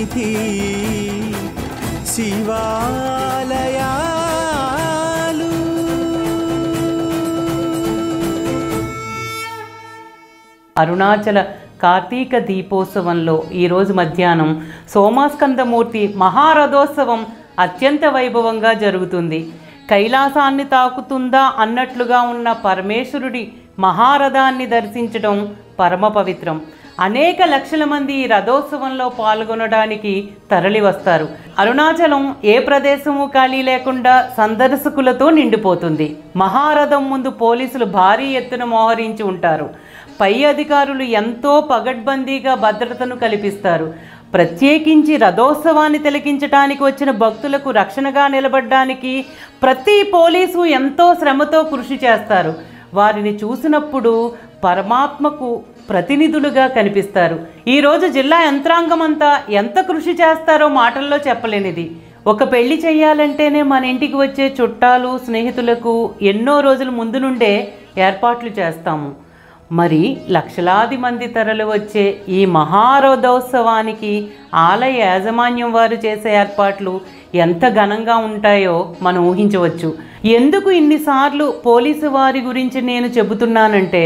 సన్నిధి శివాలయాలు అరుణాచల కార్తీక దీపోత్సవంలో ఈరోజు మధ్యాహ్నం సోమాస్కందమూర్తి మహారథోత్సవం అత్యంత వైభవంగా జరుగుతుంది కైలాసాన్ని తాకుతుందా అన్నట్లుగా ఉన్న పరమేశ్వరుడి మహారథాన్ని దర్శించడం పరమ పవిత్రం అనేక లక్షల మంది ఈ రథోత్సవంలో పాల్గొనడానికి తరలి వస్తారు అరుణాచలం ఏ ప్రదేశము ఖాళీ లేకుండా సందర్శకులతో నిండిపోతుంది మహారథం ముందు పోలీసులు భారీ ఎత్తున మోహరించి ఉంటారు పై అధికారులు ఎంతో పగడ్బందీగా భద్రతను కల్పిస్తారు ప్రత్యేకించి రథోత్సవాన్ని తిలకించడానికి వచ్చిన భక్తులకు రక్షణగా నిలబడడానికి ప్రతి పోలీసు ఎంతో శ్రమతో కృషి చేస్తారు వారిని చూసినప్పుడు పరమాత్మకు ప్రతినిధులుగా కనిపిస్తారు ఈరోజు జిల్లా యంత్రాంగం అంతా ఎంత కృషి చేస్తారో మాటల్లో చెప్పలేనిది ఒక పెళ్లి చేయాలంటేనే మన ఇంటికి వచ్చే చుట్టాలు స్నేహితులకు ఎన్నో రోజుల ముందు నుండే ఏర్పాట్లు చేస్తాము మరి లక్షలాది మంది తరలి వచ్చే ఈ మహారథోత్సవానికి ఆలయ యాజమాన్యం వారు చేసే ఏర్పాట్లు ఎంత ఘనంగా ఉంటాయో మనం ఊహించవచ్చు ఎందుకు ఇన్నిసార్లు పోలీసు వారి గురించి నేను చెబుతున్నానంటే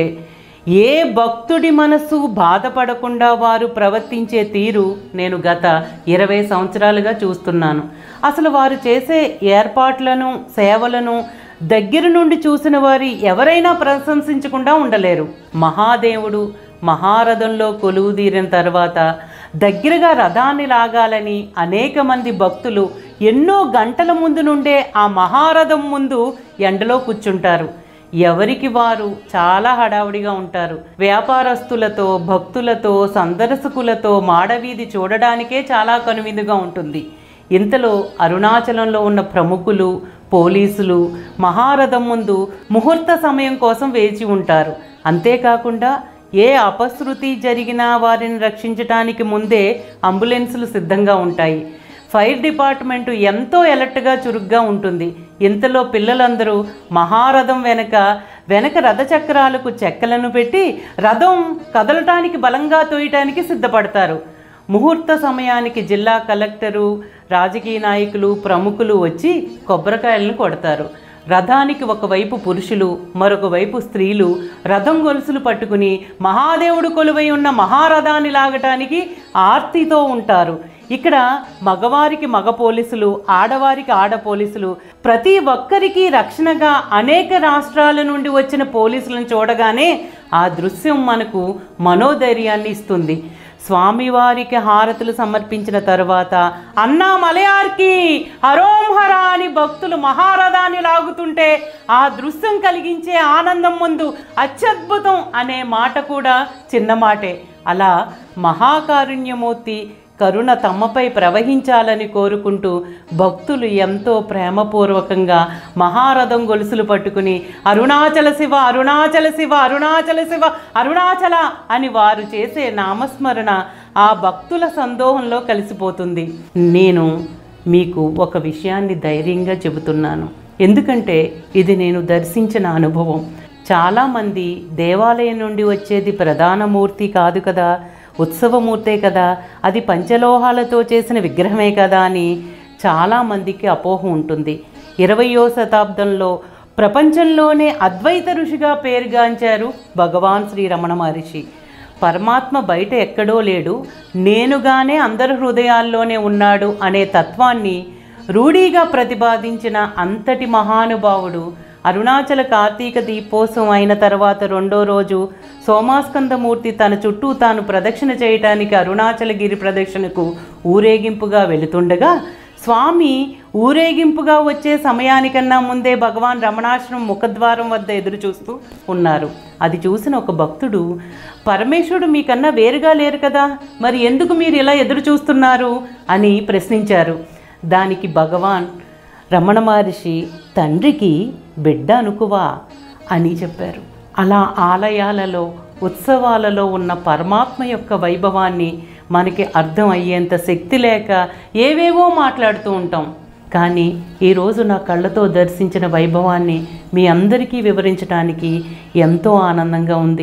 ఏ భక్తుడి మనసు బాధపడకుండా వారు ప్రవర్తించే తీరు నేను గత ఇరవై సంవత్సరాలుగా చూస్తున్నాను అసలు వారు చేసే ఏర్పాట్లను సేవలను దగ్గర నుండి చూసిన వారి ఎవరైనా ప్రశంసించకుండా ఉండలేరు మహాదేవుడు మహారథంలో కొలువుదీరిన తర్వాత దగ్గరగా రథాన్ని లాగాలని అనేక మంది భక్తులు ఎన్నో గంటల ముందు నుండే ఆ మహారథం ముందు ఎండలో కూర్చుంటారు ఎవరికి వారు చాలా హడావుడిగా ఉంటారు వ్యాపారస్తులతో భక్తులతో సందర్శకులతో మాడవీధి చూడడానికే చాలా కనువిందుగా ఉంటుంది ఇంతలో అరుణాచలంలో ఉన్న ప్రముఖులు పోలీసులు మహారథం ముందు ముహూర్త సమయం కోసం వేచి ఉంటారు అంతేకాకుండా ఏ అపశృతి జరిగినా వారిని రక్షించడానికి ముందే అంబులెన్సులు సిద్ధంగా ఉంటాయి ఫైర్ డిపార్ట్మెంటు ఎంతో ఎలర్ట్గా చురుగ్గా ఉంటుంది ఇంతలో పిల్లలందరూ మహారథం వెనక వెనక రథచక్రాలకు చెక్కలను పెట్టి రథం కదలటానికి బలంగా తోయటానికి సిద్ధపడతారు ముహూర్త సమయానికి జిల్లా కలెక్టరు రాజకీయ నాయకులు ప్రముఖులు వచ్చి కొబ్బరికాయలను కొడతారు రథానికి ఒకవైపు పురుషులు మరొక వైపు స్త్రీలు రథం గొలుసులు పట్టుకుని మహాదేవుడు కొలువై ఉన్న మహారథాన్ని లాగటానికి ఆర్తితో ఉంటారు ఇక్కడ మగవారికి మగ పోలీసులు ఆడవారికి ఆడ పోలీసులు ప్రతి ఒక్కరికి రక్షణగా అనేక రాష్ట్రాల నుండి వచ్చిన పోలీసులను చూడగానే ఆ దృశ్యం మనకు మనోధైర్యాన్ని ఇస్తుంది స్వామివారికి హారతులు సమర్పించిన తరువాత అన్నా మలయార్కి హరోం హర అని భక్తులు మహారథాన్ని లాగుతుంటే ఆ దృశ్యం కలిగించే ఆనందం ముందు అత్యద్భుతం అనే మాట కూడా చిన్న మాటే అలా మహాకారుణ్యమూర్తి కరుణ తమపై ప్రవహించాలని కోరుకుంటూ భక్తులు ఎంతో ప్రేమపూర్వకంగా మహారథం గొలుసులు పట్టుకుని అరుణాచల శివ అరుణాచల శివ అరుణాచల శివ అరుణాచల అని వారు చేసే నామస్మరణ ఆ భక్తుల సందోహంలో కలిసిపోతుంది నేను మీకు ఒక విషయాన్ని ధైర్యంగా చెబుతున్నాను ఎందుకంటే ఇది నేను దర్శించిన అనుభవం చాలామంది దేవాలయం నుండి వచ్చేది ప్రధాన మూర్తి కాదు కదా ఉత్సవమూర్తే కదా అది పంచలోహాలతో చేసిన విగ్రహమే కదా అని చాలామందికి అపోహ ఉంటుంది ఇరవయో శతాబ్దంలో ప్రపంచంలోనే అద్వైత ఋషిగా పేరుగాంచారు భగవాన్ శ్రీ రమణ మహర్షి పరమాత్మ బయట ఎక్కడో లేడు నేనుగానే అందరి హృదయాల్లోనే ఉన్నాడు అనే తత్వాన్ని రూఢీగా ప్రతిపాదించిన అంతటి మహానుభావుడు అరుణాచల కార్తీక దీపోత్సవం అయిన తర్వాత రెండో రోజు సోమాస్కందమూర్తి తన చుట్టూ తాను ప్రదక్షిణ చేయటానికి అరుణాచలగిరి ప్రదక్షిణకు ఊరేగింపుగా వెళుతుండగా స్వామి ఊరేగింపుగా వచ్చే సమయానికన్నా ముందే భగవాన్ రమణాశ్రమం ముఖద్వారం వద్ద ఎదురు చూస్తూ ఉన్నారు అది చూసిన ఒక భక్తుడు పరమేశ్వరుడు మీకన్నా వేరుగా లేరు కదా మరి ఎందుకు మీరు ఇలా ఎదురు చూస్తున్నారు అని ప్రశ్నించారు దానికి భగవాన్ రమణ మహర్షి తండ్రికి బిడ్డ అనుకువా అని చెప్పారు అలా ఆలయాలలో ఉత్సవాలలో ఉన్న పరమాత్మ యొక్క వైభవాన్ని మనకి అర్థం అయ్యేంత శక్తి లేక ఏవేవో మాట్లాడుతూ ఉంటాం కానీ ఈరోజు నా కళ్ళతో దర్శించిన వైభవాన్ని మీ అందరికీ వివరించడానికి ఎంతో ఆనందంగా ఉంది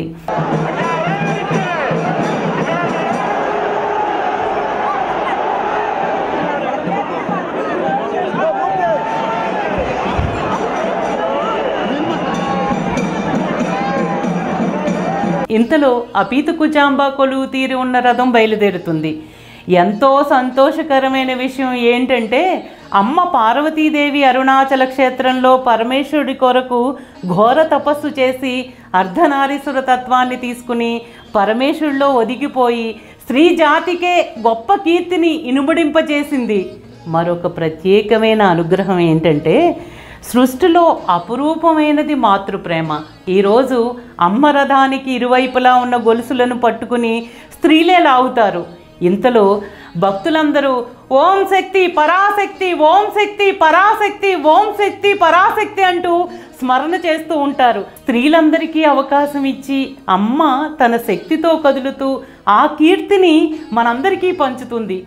ఇంతలో అపీత కుజాంబ కొలువు తీరి ఉన్న రథం బయలుదేరుతుంది ఎంతో సంతోషకరమైన విషయం ఏంటంటే అమ్మ పార్వతీదేవి అరుణాచల క్షేత్రంలో పరమేశ్వరుడి కొరకు ఘోర తపస్సు చేసి అర్ధనారీశ్వర తత్వాన్ని తీసుకుని పరమేశ్వరుడిలో ఒదిగిపోయి స్త్రీ జాతికే గొప్ప కీర్తిని ఇనుమడింపజేసింది మరొక ప్రత్యేకమైన అనుగ్రహం ఏంటంటే సృష్టిలో అపురూపమైనది మాతృప్రేమ ఈరోజు అమ్మ రథానికి ఇరువైపులా ఉన్న గొలుసులను పట్టుకుని స్త్రీలే లాగుతారు ఇంతలో భక్తులందరూ ఓం శక్తి పరాశక్తి ఓం శక్తి పరాశక్తి ఓం శక్తి పరాశక్తి అంటూ స్మరణ చేస్తూ ఉంటారు స్త్రీలందరికీ అవకాశం ఇచ్చి అమ్మ తన శక్తితో కదులుతూ ఆ కీర్తిని మనందరికీ పంచుతుంది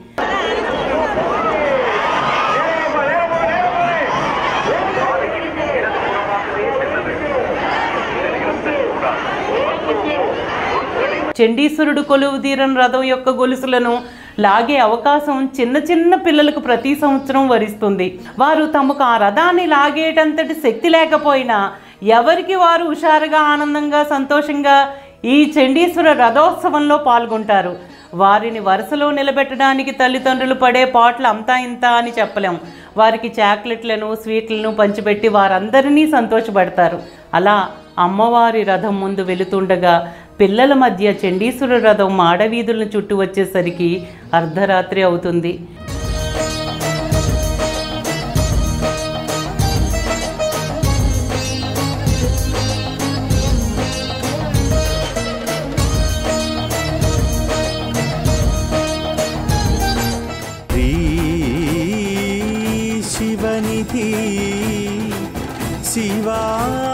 చండీశ్వరుడు కొలువు తీరని రథం యొక్క గొలుసులను లాగే అవకాశం చిన్న చిన్న పిల్లలకు ప్రతి సంవత్సరం వరిస్తుంది వారు తమకు ఆ రథాన్ని లాగేటంతటి శక్తి లేకపోయినా ఎవరికి వారు హుషారుగా ఆనందంగా సంతోషంగా ఈ చండీశ్వర రథోత్సవంలో పాల్గొంటారు వారిని వరుసలో నిలబెట్టడానికి తల్లిదండ్రులు పడే పాటలు అంతా ఇంత అని చెప్పలేం వారికి చాక్లెట్లను స్వీట్లను పంచిపెట్టి వారందరినీ సంతోషపడతారు అలా అమ్మవారి రథం ముందు వెళుతుండగా పిల్లల మధ్య చండీశ్వర రథం మాడవీధులను చుట్టూ వచ్చేసరికి అర్ధరాత్రి అవుతుంది శ్రీ శివనిధి శివా